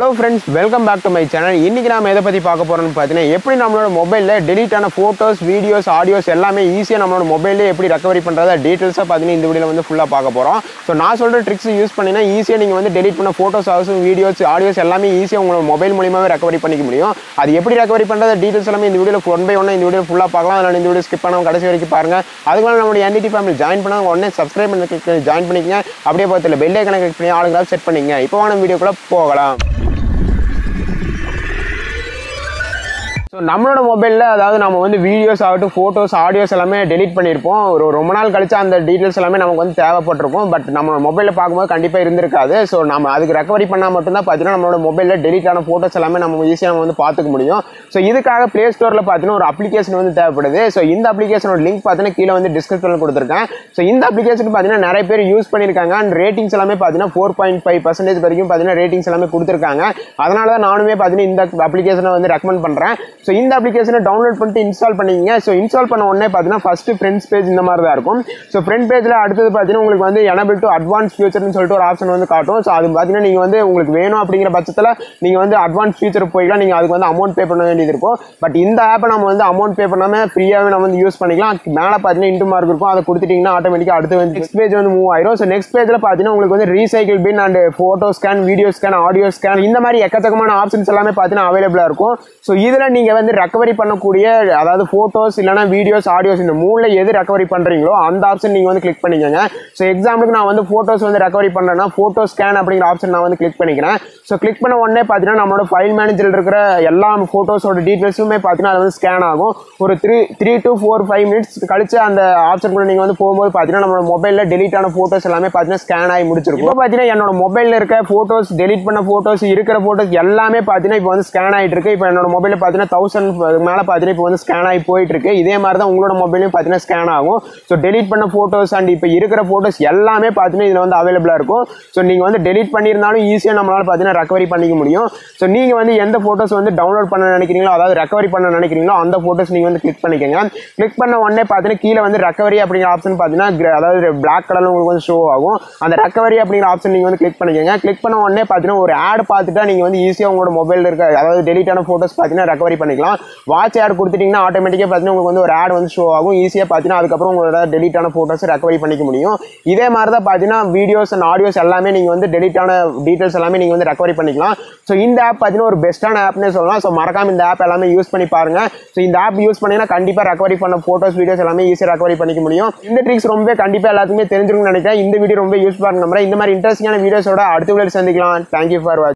hello friends welcome back to my channel இன்னைக்கு நாம எதை பற்றி பார்க்க போறோம்னு பார்த்தீங்கன்னா எப்படி நம்மளோட மொபைலில் delete ஆன ஃபோட்டோஸ் வீடியோஸ் ஆடியோஸ் எல்லாமே ஈஸியாக நம்மளோட மொபைல்லே எப்படி ரெக்கவரி பண்ணுறதா டீட்டெயில்ஸாக பார்த்தீங்கன்னா இந்த வீடியோவில் வந்து ஃபுல்லாக பார்க்க போகிறோம் ஸோ நான் சொல்கிற ட்ரிக்ஸ் யூஸ் பண்ணினா ஈஸியாக நீங்கள் வந்து delete பண்ண ஃபோட்டோஸ் ஆகும் வீடியோஸ் ஆடியோஸ் எல்லாமே ஈஸியாக உங்களோட மொபைல் மூலியமாகவே ரெக்கவரி பண்ணிக்க முடியும் அது எப்படி ரெக்கவரி பண்ணுறத டீட்டெயில்ஸ் எல்லாமே இந்த வீடியோவில் ஒன் பை ஒன் இந்த வீடியோ ஃபுல்லாக பார்க்கலாம் அதனால் இந்த வீடியோ ஸ்கிப் பண்ணாமல் கடைசி வரைக்கும் பாருங்க அதுக்கு மேலே நம்மளுடைய என்டிடி ஃபேமிலி ஜாயின் பண்ணாங்க உடனே சப்ஸ்கிரைப் பண்ணி ஜாயின் பண்ணிக்கங்க அப்படியே பார்த்துல பெல் ஐக்கனை கிளிக் பண்ணி ஆளுங்களாக செட் பண்ணிங்க இப்போ வாங்க வீடியோக்குள்ளே போகலாம் ஸோ நம்மளோட மொபைலில் அதாவது நம்ம வந்து வீடியோஸ் ஆகட்டும் ஃபோட்டோஸ் ஆடியோஸ் எல்லாமே டெலீட் பண்ணியிருப்போம் ஒரு ரொம்ப நாள் கழிச்சு அந்த டீட்டெயில்ஸ் எல்லாமே நமக்கு வந்து தேவைப்பட்டிருக்கும் பட் நம்ம மொபைலில் பார்க்கும்போது கண்டிப்பாக இருந்திருக்காது ஸோ நம்ம அதுக்கு ரெக்கவரி பண்ணால் மட்டும்தான் பார்த்தீங்கன்னா நம்மளோட மொபைலில் டெலீட் ஆன ஃபோட்டோஸ் எல்லாமே நம்ம ஈஸியாக நம்ம வந்து பார்த்துக்க முடியும் ஸோ இதுக்காக ப்ளே ஸ்டோரில் பார்த்தீங்கன்னா ஒரு அப்ளிகேஷன் வந்து தேவைப்படுது ஸோ இந்த அப்ளிகேஷனோட லிங்க் பார்த்தீங்கன்னா கீழே வந்து டிஸ்கிரிப்ஷனில் கொடுத்துருக்கேன் ஸோ இந்த அப்ளிகேஷன் பார்த்தீங்கன்னா நிறைய பேர் யூஸ் பண்ணியிருக்காங்க அண்ட் ரேட்டிங்ஸ் எல்லாமே பார்த்தீங்கன்னா ஃபோர் பாயிண்ட் ஃபைவ் பர்சன்டேஜ் வரைக்கும் பார்த்தீங்கன்னா ரேட்டிங்ஸ் எல்லாமே கொடுத்துருக்காங்க அதனால தான் நானுமே பார்த்தீங்கன்னா இந்த அப்ளிகேஷனை வந்து ரெக்கமெண்ட் பண்ணுறேன் ஸோ இந்த அப்ளிகேஷனை டவுன்லோட் பண்ணிட்டு இன்ஸ்டால் பண்ணிக்கிங்க ஸோ இன்ஸ்டால் பண்ண உடனே பார்த்தீங்கன்னா ஃபஸ்ட்டு ஃப்ரெண்ட்ஸ் பேஜ் இந்த மாதிரி தான் இருக்கும் ஸோ ஃப்ரண்ட் பேஜில் அடுத்தது பார்த்தீங்கன்னா உங்களுக்கு வந்து எனபிள் டு அட்வான்ஸ் ஃபியூச்சர்னு சொல்லிட்டு ஒரு ஆப்ஷன் வந்து காட்டும் ஸோ அது பார்த்தீங்கன்னா நீங்கள் வந்து உங்களுக்கு வேணும் அப்படிங்கிற பட்சத்தில் நீங்கள் வந்து அட்வான்ஸ் ஃபியூச்சர் போய்க்கலாம் நீங்கள் அதுக்கு வந்து அமௌண்ட் பே பண்ண வேண்டியது இருக்கும் பட் இந்த ஆப்பை நம்ம வந்து அமௌண்ட் பே பண்ணாமல் ஃப்ரீயாகவே நம்ம வந்து யூஸ் பண்ணிக்கலாம் மேலே பார்த்தீங்கன்னா இன்ட்டு மார்க் இருக்கும் அதை கொடுத்துட்டிங்கன்னா ஆட்டோமேட்டிக்காக அடுத்து வந்து நெக்ஸ்ட் பேஜ் வந்து மூவ் ஆயிரும் ஸோ நெக்ஸ்ட் பேஜில் பார்த்தீங்கன்னா உங்களுக்கு வந்து recycle bin and photo scan video scan audio scan இந்த மாதிரி எக்கச்சக்கமான ஆப்ஷன்ஸ் எல்லாமே பார்த்தீங்கன்னா அவைலபிளாக இருக்கும் ஸோ இதில் நீங்கள் வந்து ரெக்கவரி பண்ணக்கூடிய அதாவது ஃபோட்டோஸ் இல்லைனா வீடியோஸ் ஆடியோஸ் இந்த மூணில் எது ரெக்கவரி பண்ணுறீங்களோ அந்த ஆப்ஷன் நீங்கள் வந்து கிளிக் பண்ணிக்கோங்க ஸோ எக்ஸாம்பிளுக்கு நான் வந்து ஃபோட்டோஸ் வந்து ரெக்கவரி பண்ணுறேன்னா ஃபோட்டோ ஸ்கேன் அப்படிங்கிற ஆப்ஷன் நான் வந்து கிளிக் பண்ணிக்கிறேன் ஸோ கிளிக் பண்ண உடனே பார்த்தீங்கன்னா நம்மளோட ஃபைல் மேனேஜரில் இருக்கிற எல்லா ஃபோட்டோஸோட டீட்டெயில்ஸுமே பார்த்தீங்கன்னா அது வந்து ஸ்கேன் ஆகும் ஒரு three three to four five minutes கழிச்சு அந்த ஆப்ஷன் கூட நீங்கள் வந்து போகும்போது பார்த்தீங்கன்னா நம்மளோட மொபைலில் டெலீட் ஆன ஃபோட்டோஸ் எல்லாமே பார்த்தீங்கன்னா ஸ்கேன் ஆகி முடிச்சிருக்கும் இப்போ பார்த்தீங்கன்னா என்னோட மொபைலில் இருக்க ஃபோட்டோஸ் டெலீட் பண்ண ஃபோட்டோஸ் இருக்கிற ஃபோட்டோஸ் எல்லாமே பார்த்தீங்கன்னா இப்போ வந்து ஸ்கேன் ஆகிட்டு இருக்கு இப்போ என்னோட மொபைலில் பார்த்தீங்கன்னா தௌசண்ட் மேலே பார்த்தீங்கன்னா இப்போ வந்து ஸ்கேன் ஆகி போயிட்டு இருக்கு இதே மாதிரி தான் உங்களோட மொபைலையும் பார்த்தீங்கன்னா ஸ்கேன் ஆகும் ஸோ டெலீட் பண்ண ஃபோட்டோஸ் அண்ட் இப்போ இருக்கிற ஃபோட்டோஸ் எல்லாமே பார்த்தீங்கன்னா இதில் வந்து அவைலபிளாக இருக்கும் ஸோ நீங்கள் வந்து டெலீட் பண்ணியிருந்தாலும் ஈஸியாக நம்மளால் பார்த்தீங்கன்னா ரெக்கவரி பண்ணிக்க முடியும் ஸோ நீங்கள் வந்து எந்த ஃபோட்டோஸ் வந்து டவுன்லோட் பண்ண நினைக்கிறீங்களோ அதாவது ரெக்கவரி பண்ண நினைக்கிறீங்களோ அந்த ஃபோட்டோஸ் நீங்கள் வந்து கிளிக் பண்ணிக்கோங்க கிளிக் பண்ண உடனே பார்த்தீங்கன்னா கீழே வந்து ரெக்கவரி அப்படிங்கிற ஆப்ஷன் பார்த்தீங்கன்னா gra- அதாவது பிளாக் கலரில் உங்களுக்கு வந்து ஷோ ஆகும் அந்த ரெக்கவரி அப்படிங்கிற ஆப்ஷன் நீங்கள் வந்து கிளிக் பண்ணிக்கோங்க கிளிக் பண்ண உடனே பார்த்தீங்கன்னா ஒரு ஆட் பார்த்துட்டா நீங்கள் வந்து ஈஸியாக உங்களோட மொபைலில் இருக்க அதாவது டெலீட் ஆன ஃபோட்டோஸ் பார்த்தீங்கன்னா ரெக்கவரி பண்ணிக்கலாம் வாட்ச் ஆட் கொடுத்துட்டீங்கன்னா ஆட்டோமேட்டிக்காக பார்த்தீங்கன்னா உங்களுக்கு வந்து ஒரு ஆட் வந்து ஷோ ஆகும் ஈஸியாக பார்த்தீங்கன்னா அதுக்கப்புறம் உங்களோட டெலீட் ஆன ஃபோட்டோஸ் ரெக்கவரி பண்ணிக்க முடியும் இதே மாதிரி தான் பார்த்தீங்கன்னா வீடியோஸ் அண்ட் ஆடியோஸ் எல்லாமே நீங்கள் வந்து டெலீட் ஆன டீட்டெயில்ஸ் எல்லாமே நீங்கள் வந்து ரெக்கவரி பண்ணிக்கலாம் ஸோ இந்த ஆப் பார்த்தீங்கன்னா ஒரு பெஸ்ட்டான ஆப்னே சொல்லலாம் ஸோ மறக்காம இந்த ஆப் எல்லாமே யூஸ் பண்ணி பாருங்க ஸோ இந்த ஆப் யூஸ் பண்ணீங்கன்னா கண்டிப்பாக ரெக்கவரி பண்ண ஃபோட்டோஸ் வீடியோஸ் எல்லாமே ஈஸியாக ரெக்கவரி பண்ணிக்க முடியும் இந்த ட்ரிக்ஸ் ரொம்ப கண்டிப்பாக எல்லாத்துக்குமே தெரிஞ்சிருக்கும்னு நினைக்கிறேன் இந்த வீடியோ ரொம்ப யூஸ் பண்ணுற நம்புறேன் இந்த மாதிரி இன்ட்ரெஸ்டிங்கான வீடியோஸோட அடுத்த வீடியோ சந்திக்கலாம் தேங்க்யூ ஃபார் வாட்ச்